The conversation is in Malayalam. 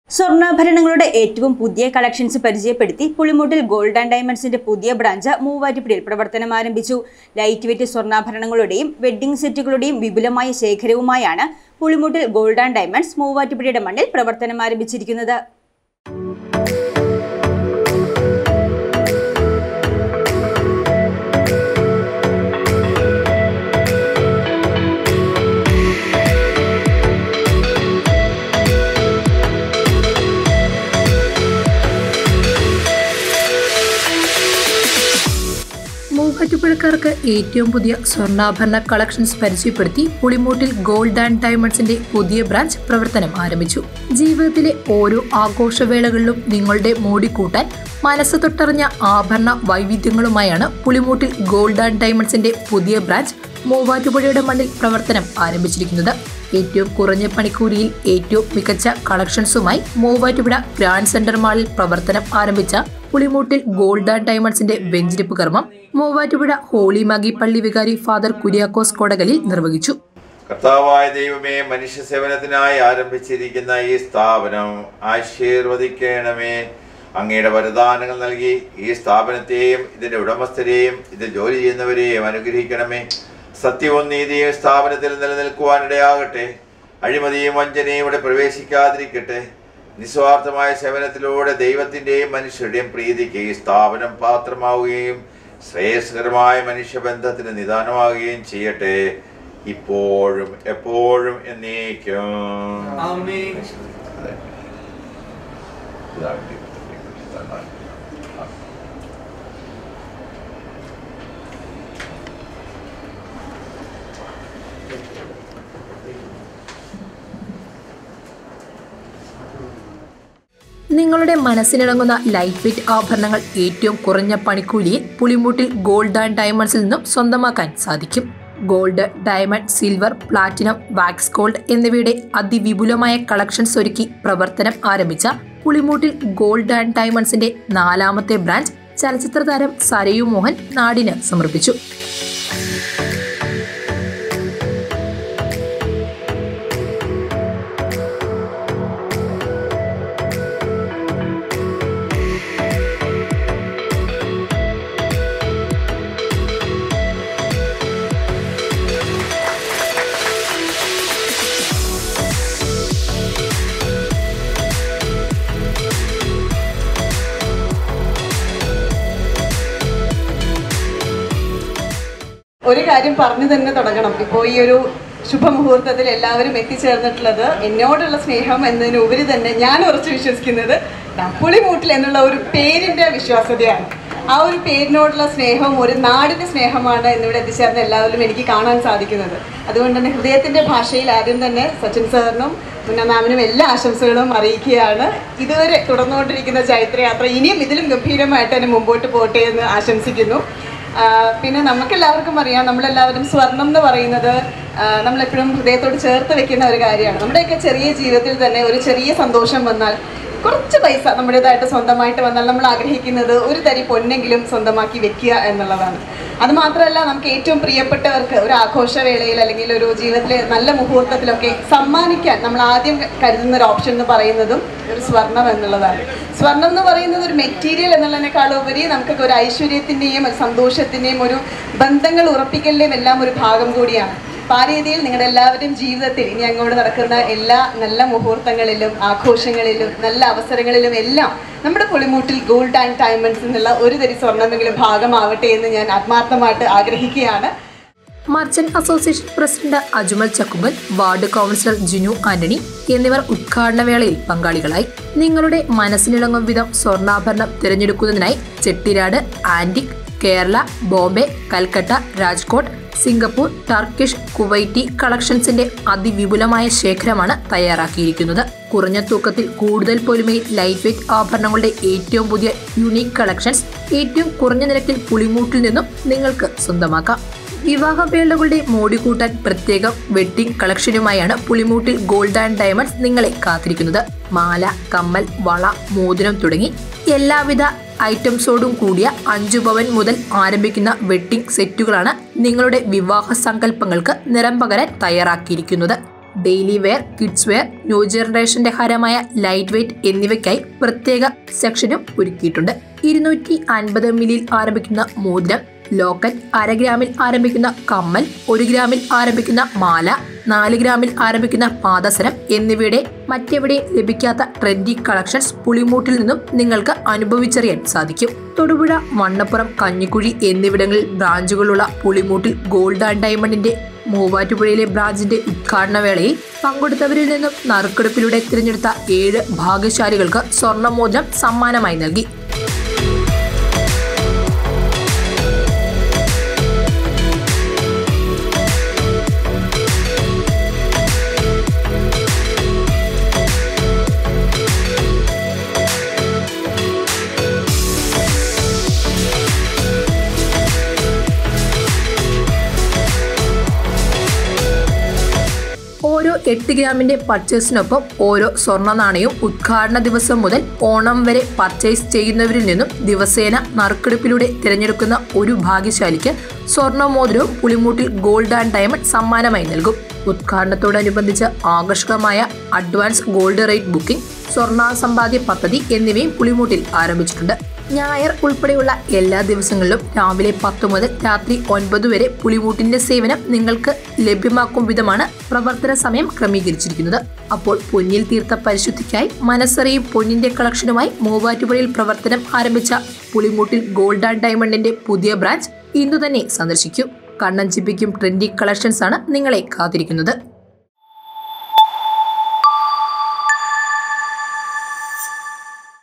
സ്വർണ്ണാഭരണങ്ങളുടെ ഏറ്റവും പുതിയ കളക്ഷൻസ് പരിചയപ്പെടുത്തി പുളിമൂട്ടിൽ ഗോൾഡ് ആൻഡ് ഡയമണ്ട്സിന്റെ പുതിയ ബ്രാഞ്ച് മൂവാറ്റുപുഴയിൽ പ്രവർത്തനം ആരംഭിച്ചു ലൈറ്റ് വെയിറ്റ് സ്വർണ്ണാഭരണങ്ങളുടെയും വെഡ്ഡിംഗ് സെറ്റുകളുടെയും വിപുലമായ ശേഖരവുമായാണ് പുളിമൂട്ടിൽ ഗോൾഡ് ആൻഡ് ഡയമണ്ട്സ് മൂവാറ്റുപുഴയുടെ മണ്ണിൽ പ്രവർത്തനം ആരംഭിച്ചിരിക്കുന്നത് മൂവാറ്റുപുഴക്കാർക്ക് ഏറ്റവും പുതിയ സ്വർണ്ണാഭരണ കളക്ഷൻസ് പരിചയപ്പെടുത്തി പുളിമൂട്ടിൽ ഗോൾഡ് ആൻഡ് ഡയമണ്ട്സിന്റെ പുതിയ ബ്രാഞ്ച് പ്രവർത്തനം ആരംഭിച്ചു ജീവിതത്തിലെ ഓരോ ആഘോഷവേളകളിലും നിങ്ങളുടെ മോടി കൂട്ടാൻ മനസ്സ് തൊട്ടറിഞ്ഞ ആഭരണ വൈവിധ്യങ്ങളുമായാണ് പുളിമൂട്ടിൽ ഗോൾഡ് ആൻഡ് ഡയമണ്ട്സിന്റെ പുതിയ ബ്രാഞ്ച് മൂവാറ്റുപുഴയുടെ മണ്ണിൽ പ്രവർത്തനം ആരംഭിച്ചിരിക്കുന്നത് ഏറ്റവും കുറഞ്ഞ പണിക്കൂലിയിൽ ഏറ്റവും മികച്ച കളക്ഷൻസുമായി മൂവാറ്റുപുഴ ഗ്രാൻഡ് സെന്റർ മാളിൽ പ്രവർത്തനം ആരംഭിച്ച പുളിമൂട്ടിൽ ഗോൾഡ് ആൻഡ് ഡയമണ്ട്സിന്റെ വെഞ്ചിരിപ്പ് കർമ്മം മൂവാറ്റുപുഴ ഹോളി മഗി പള്ളി വികാരി ഫാദർ കുര്യാക്കോസ് കൊടകലിൽ നിർവഹിച്ചു കർത്താവായ ദൈവമേ മനുഷ്യ സേവനത്തിനായി ആരംഭിച്ചിരിക്കുന്ന ഈ സ്ഥാപനം ആശീർവദിക്കണമേ അങ്ങയുടെ വരദാനങ്ങൾ നൽകി ഈ സ്ഥാപനത്തെയും ഇതിന്റെ ഉടമസ്ഥരെയും ഇതിൽ ജോലി ചെയ്യുന്നവരെയും അനുഗ്രഹിക്കണമേ സത്യവും നീതിയും സ്ഥാപനത്തിൽ നിലനിൽക്കുവാനിടയാകട്ടെ അഴിമതിയും വഞ്ചനയും ഇവിടെ പ്രവേശിക്കാതിരിക്കട്ടെ നിസ്വാർത്ഥമായ സേവനത്തിലൂടെ ദൈവത്തിന്റെയും മനുഷ്യരുടെയും പ്രീതിക്ക് ഈ സ്ഥാപനം പാത്രമാവുകയും ശ്രേയസ്കരമായ മനുഷ്യബന്ധത്തിന് നിദാനമാവുകയും ചെയ്യട്ടെ ഇപ്പോഴും എപ്പോഴും എന്നേക്കും അതെ. ഇതാണ് ദൈവത്തിന്റെ പരിശുദ്ധനാമം. നിങ്ങളുടെ മനസ്സിനിണങ്ങുന്ന ലൈറ്റ് വെയിറ്റ് ആഭരണങ്ങൾ ഏറ്റവും കുറഞ്ഞ പണിക്കൂലിയിൽ പുളിമൂട്ടിൽ ഗോൾഡ് ആൻഡ് ഡയമണ്ട്സിൽ നിന്നും സ്വന്തമാക്കാൻ സാധിക്കും gold diamond silver platinum wax gold എന്നിവയുടെ അതിവിപുലമായ കളക്ഷൻസ് ഒരുക്കി പ്രവർത്തനം ആരംഭിച്ച പുളിമൂട്ടിൽ ഗോൾഡ് ആൻഡ് ഡയമണ്ട്സിന്റെ നാലാമത്തെ ബ്രാഞ്ച് ചലച്ചിത്ര താരം സരയു മോഹൻ നാടിന് സമർപ്പിച്ചു ഒരു കാര്യം പറഞ്ഞു തന്നെ തുടങ്ങണം ഇപ്പോൾ ഈ ഒരു ശുഭമുഹൂർത്തത്തിൽ എല്ലാവരും എത്തിച്ചേർന്നിട്ടുള്ളത് എന്നോടുള്ള സ്നേഹം എന്നതിനുപരി തന്നെ ഞാൻ ഉറച്ചു വിശ്വസിക്കുന്നത് പുളിമൂട്ടിൽ എന്നുള്ള ഒരു പേരിന്റെ വിശ്വാസ്യതയാണ് ആ ഒരു പേരിനോടുള്ള സ്നേഹവും ഒരു നാടിന്റെ സ്നേഹമാണ് എന്നിവിടെ എത്തിച്ചേർന്ന എല്ലാവരും എനിക്ക് കാണാൻ സാധിക്കുന്നത് അതുകൊണ്ട് തന്നെ ഹൃദയത്തിന്റെ ഭാഷയിൽ ആദ്യം തന്നെ സച്ചിൻ സാറിനും മുന്ന മാമിനും എല്ലാ ആശംസകളും അറിയിക്കുകയാണ് ഇതുവരെ തുടർന്നുകൊണ്ടിരിക്കുന്ന ചൈത്രയാത്ര ഇനിയും ഇതിലും ഗംഭീരമായിട്ട് തന്നെ മുമ്പോട്ട് പോട്ടെ എന്ന് ആശംസിക്കുന്നു ആ, പിന്നെ നമുക്കെല്ലാവർക്കും അറിയാം നമ്മളെല്ലാവരും സ്വർണം എന്ന് പറയുന്നത് ആ, നമ്മളെപ്പോഴും ഹൃദയത്തോട് ചേർത്ത് വെക്കുന്ന ഒരു കാര്യമാണ് നമ്മുടെയൊക്കെ ചെറിയ ജീവിതത്തിൽ തന്നെ ഒരു ചെറിയ സന്തോഷം വന്നാൽ കുറച്ച് പൈസ നമ്മുടേതായിട്ട് സ്വന്തമായിട്ട് വന്നാൽ നമ്മൾ ആഗ്രഹിക്കുന്നത് ഒരു തരി പൊന്നെങ്കിലും സ്വന്തമാക്കി വെക്കുക എന്നുള്ളതാണ് അത് മാത്രമല്ല നമുക്ക് ഏറ്റവും പ്രിയപ്പെട്ടവർക്ക് ഒരു ആഘോഷവേളയിൽ അല്ലെങ്കിൽ ഒരു ജീവിതത്തിലെ നല്ല മുഹൂർത്തത്തിലൊക്കെ സമ്മാനിക്കാൻ നമ്മൾ ആദ്യം കരുതുന്ന ഒരു ഓപ്ഷൻ എന്ന് പറയുന്നതും ഒരു സ്വർണം എന്നുള്ളതാണ് സ്വർണം എന്ന് പറയുന്നത് ഒരു മെറ്റീരിയൽ എന്നുള്ളതിനേക്കാൾ ഉപരി നമുക്കൊക്കെ ഒരു ഐശ്വര്യത്തിൻ്റെയും ഒരു സന്തോഷത്തിൻ്റെയും ഒരു ബന്ധങ്ങൾ ഉറപ്പിക്കലിൻ്റെയും എല്ലാം ഒരു ഭാഗം കൂടിയാണ് അപ്പോൾ ആ രീതിയിൽ നിങ്ങളുടെ എല്ലാവരുടെയും ജീവിതത്തിൽ ഇനി അങ്ങോട്ട് നടക്കുന്ന എല്ലാ നല്ല മുഹൂർത്തങ്ങളിലും ആഘോഷങ്ങളിലും നല്ല അവസരങ്ങളിലും എല്ലാം നമ്മുടെ പുളിമൂട്ടിൽ ഗോൾഡ് ആൻഡ് ഡയമണ്ട്സ് എന്നുള്ള ഒരു തരി സ്വർണ്ണമെങ്കിലും ഭാഗമാവട്ടെ എന്ന് ഞാൻ ആത്മാർത്ഥമായിട്ട് ആഗ്രഹിക്കുകയാണ് merchant association president Ajmal Chakkumpal ward councillor Jinu Antony എന്നിവർ ഉദ്ഘാടന വേളയിൽ പങ്കാളികളായി നിങ്ങളുടെ മനസ്സിനിളങ്ങും വിധം സ്വർണ്ണാഭരണം തിരഞ്ഞെടുക്കുന്നതിനായി Chettinad antique Kerala Bombay Calcutta Rajkot Singapore Turkish Kuwaiti കളക്ഷൻസിന്റെ അതിവിപുലമായ ശേഖരമാണ് തയ്യാറാക്കിയിരിക്കുന്നത് കുറഞ്ഞ തൂക്കത്തിൽ കൂടുതൽ പൊലിമയിൽ ലൈറ്റ് വെയിറ്റ് ആഭരണങ്ങളുടെ ഏറ്റവും പുതിയ യുണീക് കളക്ഷൻസ് ഏറ്റവും കുറഞ്ഞ നിരക്കിൽ പുളിമൂട്ടിൽ നിന്നും നിങ്ങൾക്ക് സ്വന്തമാക്കാം വിവാഹവേളകളുടെ മോടി കൂട്ടാൻ പ്രത്യേകം വെഡ്ഡിംഗ് കളക്ഷനുമായാണ് പുളിമൂട്ടിൽ ഗോൾഡ് ആൻഡ് ഡയമണ്ട്സ് നിങ്ങളെ കാത്തിരിക്കുന്നത് മാല കമ്മൽ വള മോതിരം തുടങ്ങി എല്ലാവിധ ഐറ്റംസോടും കൂടിയ അഞ്ചു പവൻ മുതൽ ആരംഭിക്കുന്ന വെഡ്ഡിംഗ് സെറ്റുകളാണ് നിങ്ങളുടെ വിവാഹ സങ്കല്പങ്ങൾക്ക് നിറം പകരാൻ തയ്യാറാക്കിയിരിക്കുന്നത് daily wear kids wear new ജനറേഷന്റെ ഹരമായ ലൈറ്റ് വെയ്റ്റ് എന്നിവയ്ക്കായി പ്രത്യേക സെക്ഷനും ഒരുക്കിയിട്ടുണ്ട് ഇരുന്നൂറ്റി അൻപത് മില്ലിയിൽ ആരംഭിക്കുന്ന മോതിരം ലോക്കറ്റ് അര ഗ്രാമിൽ ആരംഭിക്കുന്ന കമ്മൽ ഒരു ഗ്രാമിൽ ആരംഭിക്കുന്ന മാല നാല് ഗ്രാമിൽ ആരംഭിക്കുന്ന പാദസരം എന്നിവയുടെ മറ്റെവിടെ ലഭിക്കാത്ത ട്രെൻഡി കളക്ഷൻസ് പുളിമൂട്ടിൽ നിന്നും നിങ്ങൾക്ക് അനുഭവിച്ചറിയാൻ സാധിക്കും തൊടുപുഴ മണ്ണപ്പുറം കഞ്ഞിക്കുഴി എന്നിവിടങ്ങളിൽ ബ്രാഞ്ചുകളുള്ള പുളിമൂട്ടിൽ ഗോൾഡ് ആൻഡ് ഡയമണ്ടിന്റെ മൂവാറ്റുപുഴയിലെ ബ്രാഞ്ചിന്റെ ഉദ്ഘാടന വേളയിൽ പങ്കെടുത്തവരിൽ നിന്നും നറുക്കെടുപ്പിലൂടെ തിരഞ്ഞെടുത്ത ഏഴ് ഭാഗ്യശാലികൾക്ക് സ്വർണ്ണമോതിരം സമ്മാനമായി നൽകി ഓരോ എട്ട് ഗ്രാമിന്റെ പർച്ചേസിനൊപ്പം ഓരോ സ്വർണ്ണ നാണയവും ഉദ്ഘാടന ദിവസം മുതൽ ഓണം വരെ പർച്ചേസ് ചെയ്യുന്നവരിൽ നിന്നും ദിവസേന നറുക്കെടുപ്പിലൂടെ തിരഞ്ഞെടുക്കുന്ന ഒരു ഭാഗ്യശാലിക്ക് സ്വർണ്ണ മോതിരവും പുളിമൂട്ടിൽ ഗോൾഡ് ആൻഡ് ഡയമണ്ട് സമ്മാനമായി നൽകും ഉദ്ഘാടനത്തോടനുബന്ധിച്ച് ആകർഷകമായ അഡ്വാൻസ് ഗോൾഡ് റേറ്റ് ബുക്കിംഗ് സ്വർണ്ണ സമ്പാദ്യ പദ്ധതി എന്നിവയും പുളിമൂട്ടിൽ ആരംഭിച്ചിട്ടുണ്ട് ഞായർ ഉൾപ്പെടെയുള്ള എല്ലാ ദിവസങ്ങളിലും രാവിലെ പത്ത് മുതൽ രാത്രി ഒൻപത് വരെ പുളിമൂട്ടിന്റെ സേവനം നിങ്ങൾക്ക് ലഭ്യമാക്കും വിധമാണ് പ്രവർത്തന സമയം ക്രമീകരിച്ചിരിക്കുന്നത് അപ്പോൾ പൊന്നിൽ തീർത്ത പരിശുദ്ധിക്കായി മനസ്സറിയും പൊന്നിന്റെ കളക്ഷനുമായി മൂവാറ്റുപുഴയിൽ പ്രവർത്തനം ആരംഭിച്ച പുളിമൂട്ടിൽ ഗോൾഡ് ആൻഡ് ഡയമണ്ടിന്റെ പുതിയ ബ്രാഞ്ച് ഇന്നു തന്നെ സന്ദർശിക്കൂ കണ്ണഞ്ചിപ്പിക്കും ട്രെൻഡി കളക്ഷൻസ് ആണ് നിങ്ങളെ കാത്തിരിക്കുന്നത്